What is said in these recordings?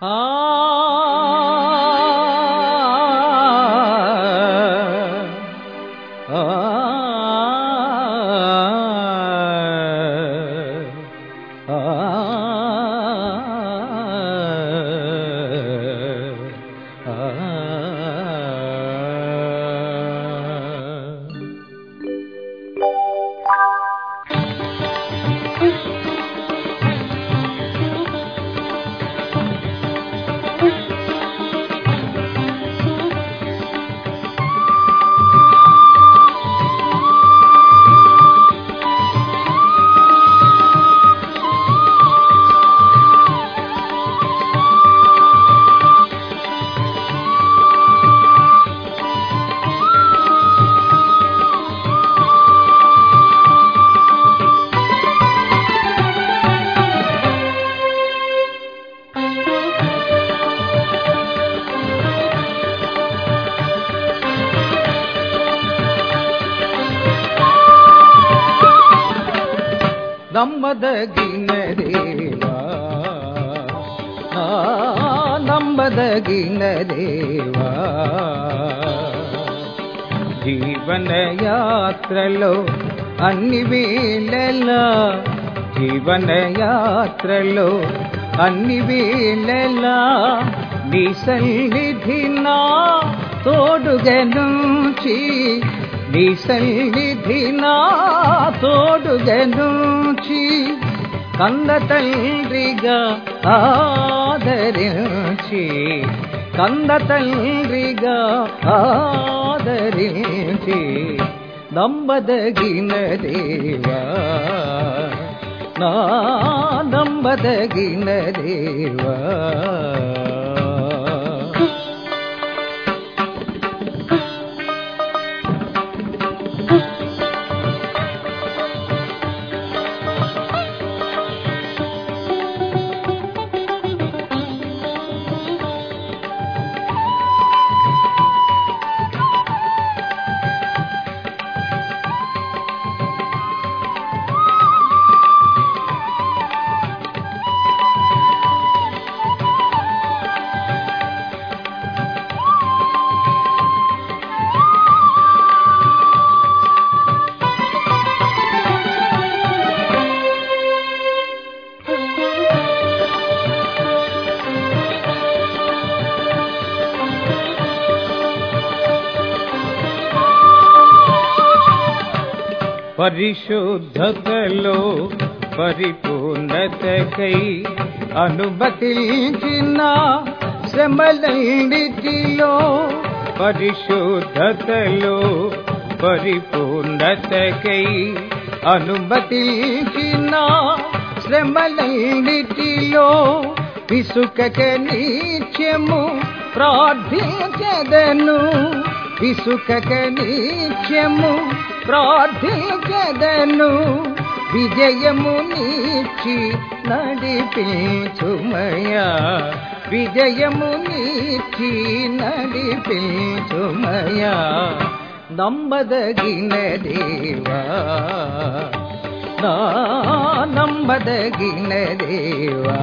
ನಂಬದಗಿನ ದೇವ ನಂಬದಗಿನ ದೇವ జీవన యాత్రలో అన్ని వేళలా జీవన యాత్రలో అన్ని వేళలా నీ సన్నిధి నా తోడుగనుచి నీ సన్నిధి నా తోడుగనుచి కన్న తండ్రిగా ఆదరించి కంద తండ్రిగా ఆదరించి నంబదగిన దేవా నా నంబదగిన దేవా పరిశుద్ధతలో పరిపూర్ణతకై అనుమతించిన శ్రమలన్నిటిలో పరిశుద్ధతలో పరిపూర్ణతకై అనుమతించిన శ్రమలన్నిటిలో విసుకక నిత్యము ప్రార్థించదను విసుకక నిత్యము ప్రార్థించదను విజయము నీచి నడిపించుమయా విజయము నీచి నడిపించుమయా నంబదగిన దేవా నా నంబదగిన దేవా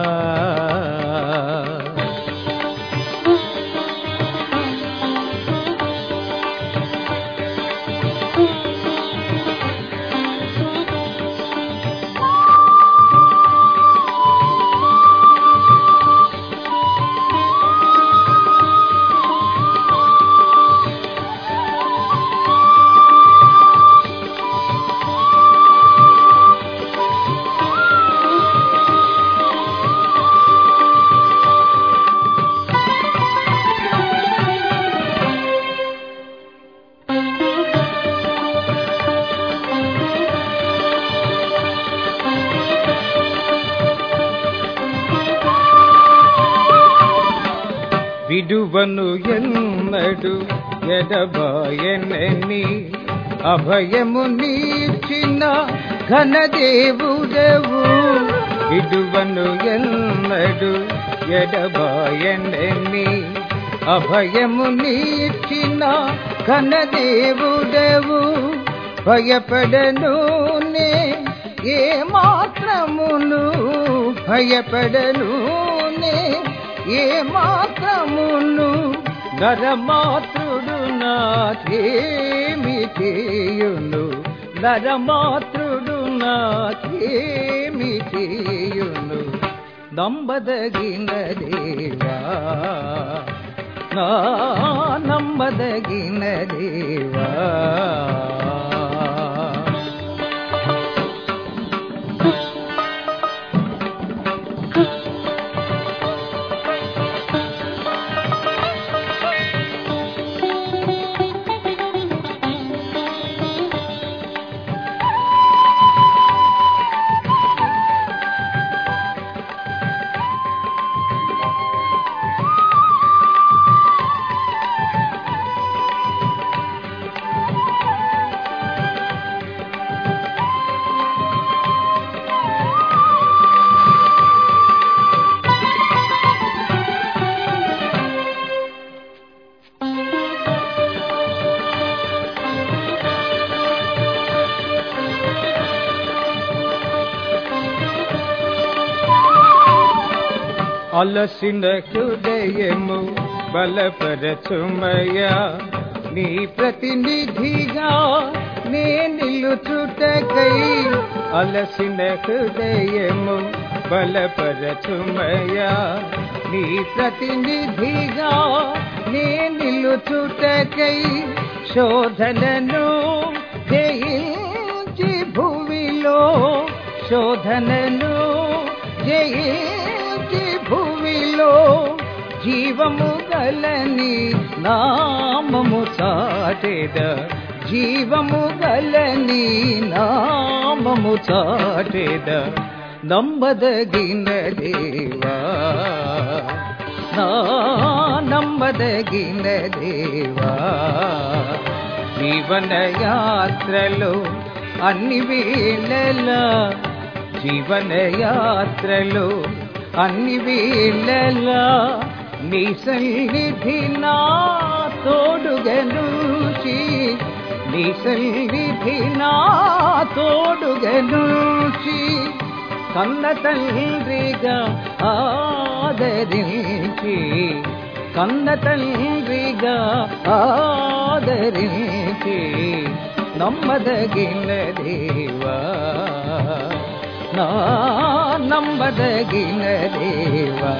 విడువను ఎన్నడు ఎడబాయనని అభయము నీచిన ఘనదేవుడవు విడువను ఎన్నడు ఎడబాయనని అభయము నీచిన ఘనదేవుడవు భయపడను నే ఏ మాత్రమును భయపడను నే ఏ మాత్రమును నరమాతృడు నాకేమి చేయును నరమాతృడు నాకేమి చేయును నంబదగిన దేవా నా నంబదగిన దేవా అలసిన హృదయము బలపరచుమయ్యా నీ ప్రతినిధిగా నే నిలుచుటకై అలసిన హృదయము బలపరచుమయ్యా నీ ప్రతినిధిగా నే నిలుచుటకై శోధనను జయించి భూమిలో శోధనను జయించి భూమిలో జీవము గలని నామము చాటెద జీవము గలని నామము చాటెద నంబదగిన దేవా నా నంబదగిన దేవా జీవన యాత్రలో అన్ని వేళలా జీవన యాత్రలో అన్ని వేళలా నీ సన్నిధి నా తోడుగనుచి నీ సన్నిధి నా తోడుగనుచి కన్న తండ్రిగా ఆదరించి కన్న తండ్రిగా ఆదరించి నమ్మదగిన దేవా నా నంబదగిన దేవా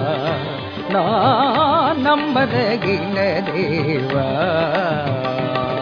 నా నంబదగిన దేవా